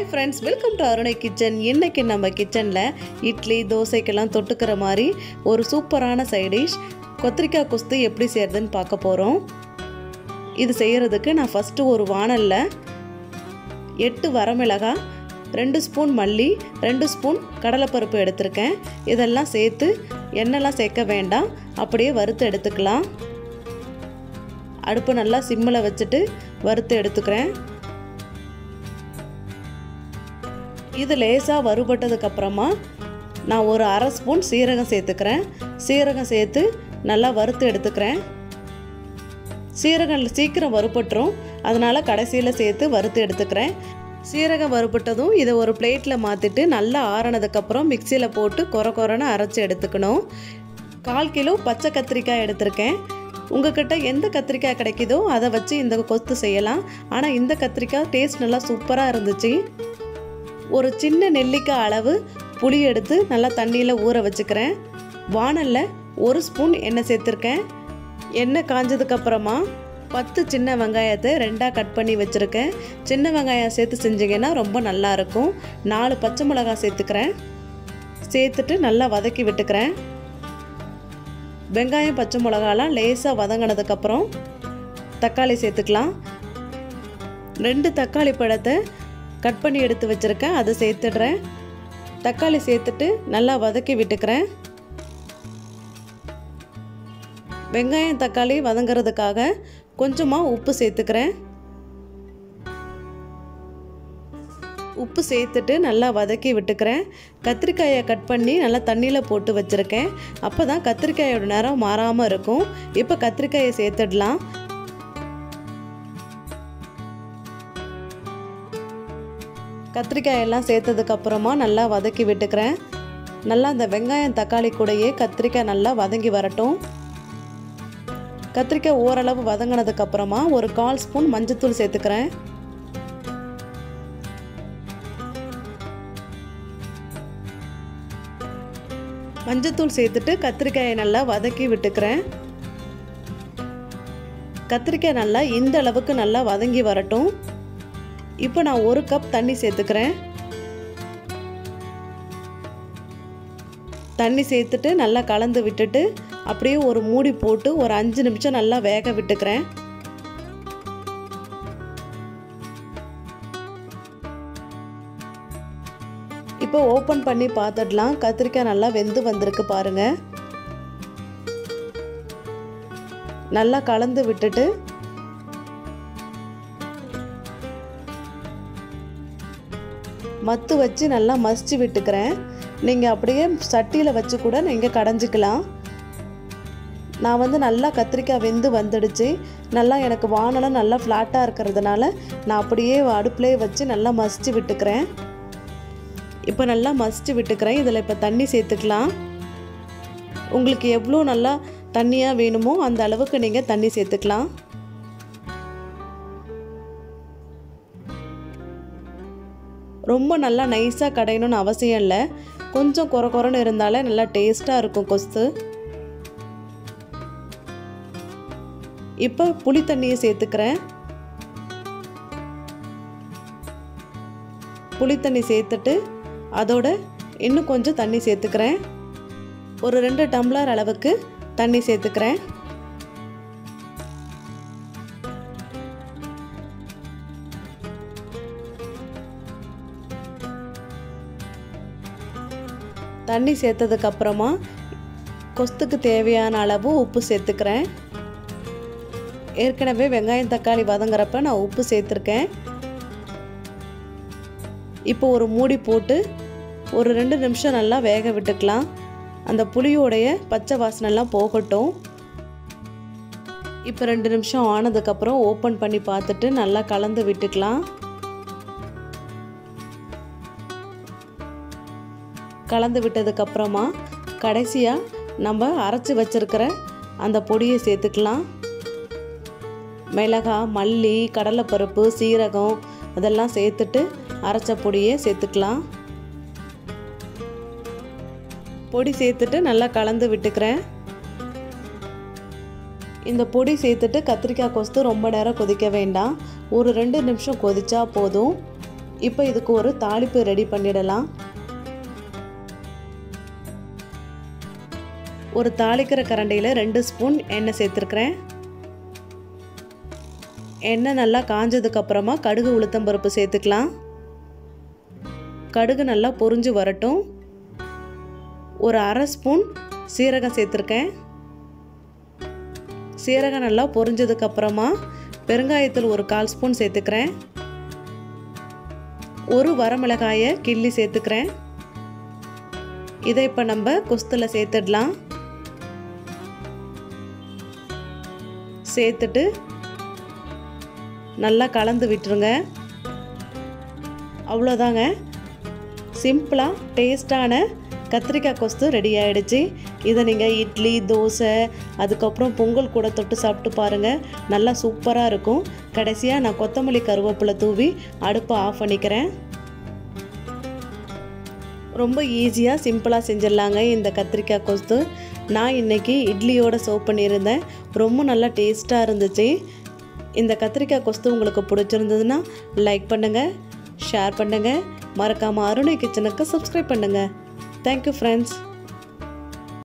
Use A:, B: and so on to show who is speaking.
A: friends welcome to Arunai kitchen இன்னைக்கு நம்ம கிச்சனில் இட்லி தோசைக்கெல்லாம் தொட்டுக்கிற மாதிரி ஒரு சூப்பரான சைடிஷ் கொத்திரிக்காய் குஸ்து எப்படி செய்யறதுன்னு பார்க்க போகிறோம் இது செய்கிறதுக்கு நான் ஃபஸ்ட்டு ஒரு வானலில் எட்டு வரமிளகாய் ரெண்டு ஸ்பூன் மல்லி ரெண்டு ஸ்பூன் கடலைப்பருப்பு எடுத்திருக்கேன் இதெல்லாம் சேர்த்து எண்ணெய்லாம் சேர்க்க வேண்டாம் அப்படியே வறுத்து எடுத்துக்கலாம் அடுப்பு நல்லா சிம்மில் வச்சுட்டு வறுத்து எடுத்துக்கிறேன் இது லேசாக வறுபட்டதுக்கு அப்புறமா நான் ஒரு அரை ஸ்பூன் சீரகம் சேர்த்துக்கிறேன் சீரகம் சேர்த்து நல்லா வறுத்து எடுத்துக்கிறேன் சீரகம் சீக்கிரம் வறுபட்டுரும் அதனால் கடைசியில் சேர்த்து வறுத்து எடுத்துக்கிறேன் சீரகம் வறுபட்டதும் இதை ஒரு பிளேட்டில் மாற்றிட்டு நல்லா ஆறினதுக்கப்புறம் மிக்சியில் போட்டு கொர கொரன்னு அரைச்சி எடுத்துக்கணும் கால் கிலோ பச்சை கத்திரிக்காய் எடுத்திருக்கேன் உங்ககிட்ட எந்த கத்திரிக்காய் கிடைக்குதோ அதை வச்சு இந்த கொத்து செய்யலாம் ஆனால் இந்த கத்திரிக்காய் டேஸ்ட் நல்லா சூப்பராக இருந்துச்சு ஒரு சின்ன நெல்லிக்காய் அளவு புளி எடுத்து நல்லா தண்ணியில் ஊற வச்சுக்கிறேன் வானலில் ஒரு ஸ்பூன் எண்ணெய் சேர்த்துருக்கேன் எண்ணெய் காஞ்சதுக்கப்புறமா பத்து சின்ன வெங்காயத்தை ரெண்டாக கட் பண்ணி வச்சுருக்கேன் சின்ன வெங்காயம் சேர்த்து செஞ்சிங்கன்னா ரொம்ப நல்லாயிருக்கும் நாலு பச்சை மிளகாய் சேர்த்துக்கிறேன் சேர்த்துட்டு நல்லா வதக்கி விட்டுக்கிறேன் வெங்காயம் பச்சை மிளகாலாம் லேசாக வதங்கினதுக்கப்புறம் தக்காளி சேர்த்துக்கலாம் ரெண்டு தக்காளி பழத்தை கட் பண்ணி எடுத்து வச்சுருக்கேன் அதை சேர்த்துடுறேன் தக்காளி சேர்த்துட்டு நல்லா வதக்கி விட்டுக்கிறேன் வெங்காயம் தக்காளி வதங்கிறதுக்காக கொஞ்சமாக உப்பு சேர்த்துக்கிறேன் உப்பு சேர்த்துட்டு நல்லா வதக்கி விட்டுக்கிறேன் கத்திரிக்காயை கட் பண்ணி நல்லா தண்ணியில் போட்டு வச்சுருக்கேன் அப்போ தான் கத்திரிக்காயோட நிறம் மாறாமல் இருக்கும் இப்போ கத்திரிக்காயை சேர்த்துடலாம் கத்திரிக்காய் எல்லாம் சேர்த்ததுக்கப்புறமா நல்லா வதக்கி விட்டுக்கிறேன் நல்லா அந்த வெங்காயம் தக்காளி கூடயே கத்திரிக்காய் நல்லா வதங்கி வரட்டும் கத்திரிக்காய் ஓரளவு வதங்கினதுக்கப்புறமா ஒரு கால் ஸ்பூன் மஞ்சத்தூள் சேர்த்துக்கிறேன் மஞ்சத்தூள் சேர்த்துட்டு கத்திரிக்காயை நல்லா வதக்கி விட்டுக்கிறேன் கத்திரிக்காய் நல்லா இந்த அளவுக்கு நல்லா வதங்கி வரட்டும் இப்போ நான் ஒரு கப் தண்ணி சேர்த்துக்கிறேன் தண்ணி சேர்த்துட்டு நல்லா கலந்து விட்டுட்டு அப்படியே ஒரு மூடி போட்டு ஒரு அஞ்சு நிமிஷம் நல்லா வேக விட்டுக்கிறேன் இப்போ ஓப்பன் பண்ணி பார்த்துடலாம் கத்திரிக்காய் நல்லா வெந்து வந்திருக்கு பாருங்க நல்லா கலந்து விட்டுட்டு மத்து வச்சு நல்லா மசிச்சு விட்டுக்கிறேன் நீங்கள் அப்படியே சட்டியில் வச்சு கூட நீங்கள் கடைஞ்சிக்கலாம் நான் வந்து நல்லா கத்திரிக்காய் வெந்து வந்துடுச்சு நல்லா எனக்கு வானலாம் நல்லா ஃப்ளாட்டாக இருக்கிறதுனால நான் அப்படியே அடுப்புலேயே வச்சு நல்லா மசிச்சு விட்டுக்கிறேன் இப்போ நல்லா மசிச்சு விட்டுக்கிறேன் இதில் இப்போ தண்ணி சேர்த்துக்கலாம் உங்களுக்கு எவ்வளோ நல்லா தண்ணியாக வேணுமோ அந்த அளவுக்கு நீங்கள் தண்ணி சேர்த்துக்கலாம் ரொம்ப நல்லா நைஸாக கடையணும்னு அவசியம் இல்லை கொஞ்சம் குறை குறைன்னு இருந்தாலே நல்லா டேஸ்ட்டாக இருக்கும் கொஸ்து இப்போ புளி தண்ணியை சேர்த்துக்கிறேன் புளி தண்ணி சேர்த்துட்டு அதோட இன்னும் கொஞ்சம் தண்ணி சேர்த்துக்கிறேன் ஒரு ரெண்டு டம்ளர் அளவுக்கு தண்ணி சேர்த்துக்கிறேன் தண்ணி சேர்த்ததுக்கப்புறமா கொஸ்துக்கு தேவையான அளவு உப்பு சேர்த்துக்கிறேன் ஏற்கனவே வெங்காயம் தக்காளி வதங்குறப்ப நான் உப்பு சேர்த்துருக்கேன் இப்போ ஒரு மூடி போட்டு ஒரு ரெண்டு நிமிஷம் நல்லா வேக விட்டுக்கலாம் அந்த புளியோடைய பச்சை வாசனைலாம் போகட்டும் இப்போ ரெண்டு நிமிஷம் ஆனதுக்கப்புறம் ஓப்பன் பண்ணி பார்த்துட்டு நல்லா கலந்து விட்டுக்கலாம் கலந்து விட்டதுக்கப்புறமா கடைசியாக நம்ம அரைச்சி வச்சுருக்கிற அந்த பொடியை சேர்த்துக்கலாம் மிளகாய் மல்லி கடலைப்பருப்பு சீரகம் அதெல்லாம் சேர்த்துட்டு அரைச்ச பொடியை சேர்த்துக்கலாம் பொடி சேர்த்துட்டு நல்லா கலந்து விட்டுக்கிறேன் இந்த பொடி சேர்த்துட்டு கத்திரிக்காய் கொஸ்து ரொம்ப நேரம் கொதிக்க வேண்டாம் ஒரு ரெண்டு நிமிஷம் கொதிச்சா போதும் இப்போ இதுக்கு ஒரு தாளிப்பு ரெடி பண்ணிடலாம் ஒரு தாளிக்கிற கரண்டியில் ரெண்டு ஸ்பூன் எண்ணெய் சேர்த்துருக்குறேன் எண்ணெய் நல்லா காஞ்சதுக்கப்புறமா கடுகு உளுத்தம்பருப்பு சேர்த்துக்கலாம் கடுகு நல்லா பொரிஞ்சு வரட்டும் ஒரு அரை ஸ்பூன் சீரகம் சேர்த்துருக்கேன் சீரகம் நல்லா பொரிஞ்சதுக்கப்புறமா பெருங்காயத்தில் ஒரு கால் ஸ்பூன் சேர்த்துக்கிறேன் ஒரு வரமிளகாயை கிள்ளி சேர்த்துக்கிறேன் இதை இப்போ நம்ம குஸ்தில் சேர்த்துடலாம் சேர்த்துட்டு நல்லா கலந்து விட்டுருங்க அவ்வளோதாங்க சிம்பிளாக டேஸ்டான கத்திரிக்காய் கொஸ்து ரெடி ஆகிடுச்சு இதை நீங்கள் இட்லி தோசை அதுக்கப்புறம் பொங்கல் கூட தொட்டு சாப்பிட்டு பாருங்கள் நல்லா சூப்பராக இருக்கும் கடைசியாக நான் கொத்தமல்லி கருவேப்பிலை தூவி அடுப்பை ஆஃப் பண்ணிக்கிறேன் ரொம்ப ஈஸியாக சிம்பிளாக செஞ்சிடலாங்க இந்த கத்திரிக்காய் கொஸ்து நான் இன்றைக்கி இட்லியோடு சர்வ் பண்ணியிருந்தேன் ரொம்ப நல்லா டேஸ்ட்டாக இருந்துச்சு இந்த கத்திரிக்காய் கொஸ்து உங்களுக்கு பிடிச்சிருந்ததுன்னா லைக் பண்ணுங்கள் ஷேர் பண்ணுங்கள் மறக்காமல் அருணை கிச்சனுக்கு சப்ஸ்கிரைப் பண்ணுங்கள் தேங்க்யூ ஃப்ரெண்ட்ஸ்